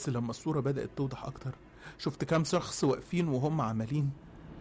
بس لما الصورة بدأت توضح أكتر شفت كام شخص واقفين وهم عمالين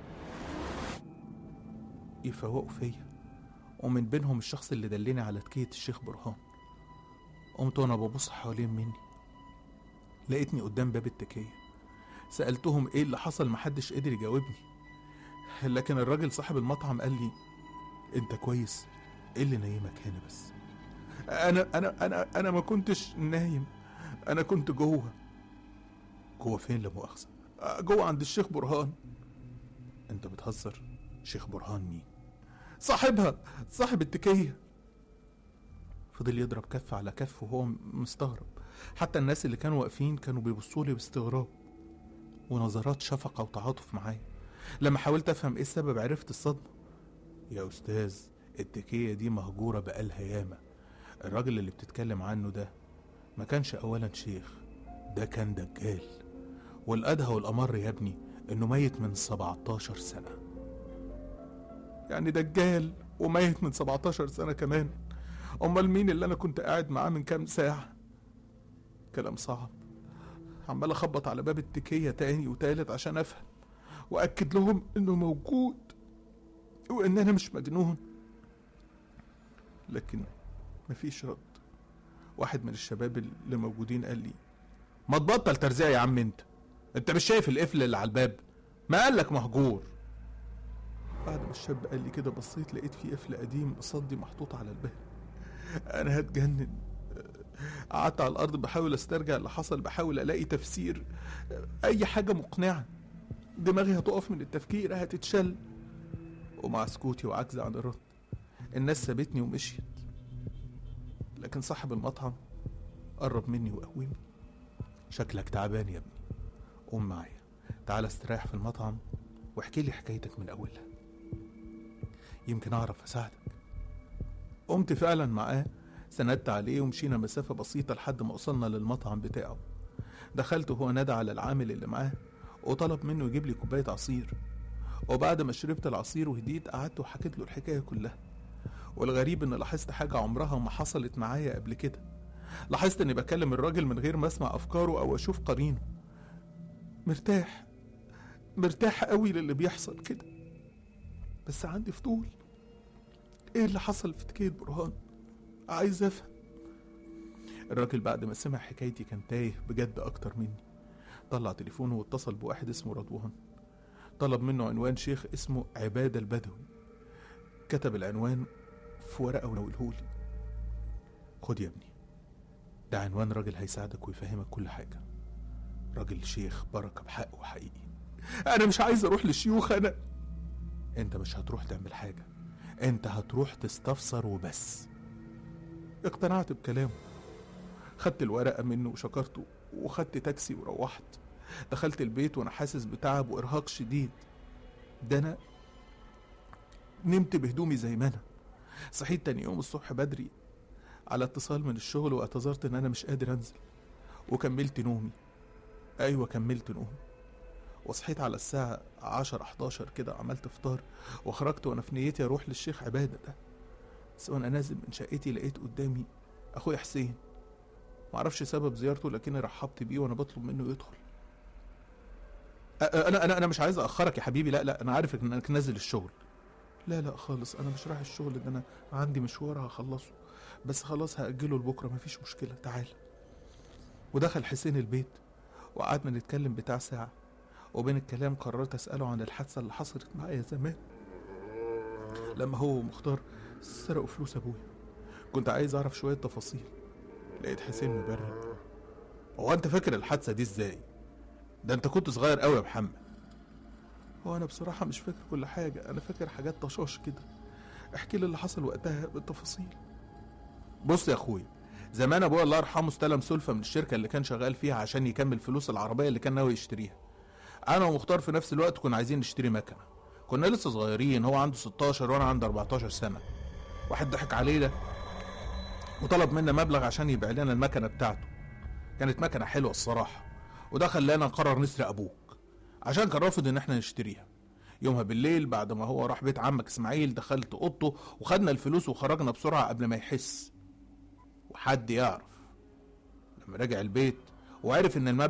يفوقوا فيا ومن بينهم الشخص اللي دلني على تكية الشيخ برهان قمت وانا ببص حوالين مني لقيتني قدام باب التكية سألتهم ايه اللي حصل محدش قدر يجاوبني لكن الراجل صاحب المطعم قال لي انت كويس ايه اللي نايمك هنا بس انا انا انا انا ما كنتش نايم انا كنت جوه جوه فين لا مؤاخذه آه، جوه عند الشيخ برهان انت بتهزر شيخ برهان مين صاحبها صاحب التكيه فضل يضرب كف على كف وهو مستغرب حتى الناس اللي كانوا واقفين كانوا بيبصوا لي باستغراب ونظرات شفقة وتعاطف معايا لما حاولت افهم ايه السبب عرفت الصدمة يا استاذ التكية دي مهجورة بقالها ياما الراجل اللي بتتكلم عنه ده ما كانش اولا شيخ ده كان دجال والادهى والامر يا ابني انه ميت من 17 سنة يعني دجال وميت من 17 سنة كمان امال مين اللي انا كنت قاعد معاه من كام ساعة كلام صعب عمال اخبط على باب التكية تاني وتالت عشان افهم واكد لهم انه موجود وان انا مش مجنون لكن مفيش رد واحد من الشباب اللي موجودين قال لي ما تبطل ترزيع يا عم انت انت مش شايف القفل اللي على الباب ما قالك مهجور بعد ما الشاب قال لي كده بصيت لقيت في قفل قديم قصادي محطوط على الباب انا هتجنن قعدت على الارض بحاول استرجع اللي حصل بحاول الاقي تفسير اي حاجه مقنعه دماغي هتقف من التفكير هتتشل ومع سكوتي وعجزي عن الرد الناس سابتني ومشيت لكن صاحب المطعم قرب مني وقومني شكلك تعبان يا ابني قوم معايا تعال استريح في المطعم واحكي لي حكايتك من اولها يمكن اعرف اساعدك قمت فعلا معاه سندت عليه ومشينا مسافة بسيطة لحد ما وصلنا للمطعم بتاعه دخلت وهو نادى على العامل اللي معاه وطلب منه يجيب لي كوباية عصير وبعد ما شربت العصير وهديت قعدت وحكيت له الحكاية كلها والغريب ان لاحظت حاجة عمرها ما حصلت معايا قبل كده لاحظت اني بكلم الراجل من غير ما اسمع افكاره او اشوف قرينه مرتاح مرتاح قوي للي بيحصل كده بس عندي فضول ايه اللي حصل في تكية برهان عايز افهم الراجل بعد ما سمع حكايتي كان تايه بجد اكتر مني طلع تليفونه واتصل بواحد اسمه رضوان طلب منه عنوان شيخ اسمه عبادة البدوي كتب العنوان في ورقة ونولهولي خد يا ابني ده عنوان راجل هيساعدك ويفهمك كل حاجة راجل شيخ بركة بحق وحقيقي أنا مش عايز أروح للشيوخ أنا أنت مش هتروح تعمل حاجة أنت هتروح تستفسر وبس اقتنعت بكلامه خدت الورقة منه وشكرته وخدت تاكسي وروحت دخلت البيت وانا حاسس بتعب وارهاق شديد ده انا نمت بهدومي زي ما انا صحيت تاني يوم الصبح بدري على اتصال من الشغل واعتذرت ان انا مش قادر انزل وكملت نومي ايوه كملت نومي وصحيت على الساعة عشر 11 كده عملت فطار وخرجت وانا في نيتي اروح للشيخ عبادة ده بس وانا نازل من شقتي لقيت قدامي اخويا حسين معرفش سبب زيارته لكني رحبت بيه وانا بطلب منه يدخل أ- أ- انا انا انا مش عايز اخرك يا حبيبي لا لا انا عارف انك نازل الشغل لا لا خالص انا مش رايح الشغل ده انا عندي مشوار هخلصه بس خلاص هاجله لبكره مفيش مشكله تعال ودخل حسين البيت وقعدنا نتكلم بتاع ساعه وبين الكلام قررت اساله عن الحادثه اللي حصلت معايا زمان لما هو ومختار سرقوا فلوس ابويا كنت عايز اعرف شويه تفاصيل لقيت حسين مبرد هو انت فاكر الحادثه دي ازاي ده انت كنت صغير قوي يا محمد هو انا بصراحه مش فاكر كل حاجه انا فاكر حاجات طشاش كده احكي لي اللي حصل وقتها بالتفاصيل بص يا اخويا زمان ابويا الله يرحمه استلم سلفه من الشركه اللي كان شغال فيها عشان يكمل فلوس العربيه اللي كان ناوي يشتريها انا ومختار في نفس الوقت كنا عايزين نشتري مكنه كنا لسه صغيرين هو عنده 16 وانا عندي 14 سنه واحد ضحك علينا وطلب منا مبلغ عشان يبيع لنا المكنه بتاعته كانت مكنه حلوه الصراحه وده خلانا نقرر نسرق ابوك عشان كان رافض ان احنا نشتريها يومها بالليل بعد ما هو راح بيت عمك اسماعيل دخلت اوضته وخدنا الفلوس وخرجنا بسرعه قبل ما يحس وحد يعرف لما رجع البيت وعرف ان المبلغ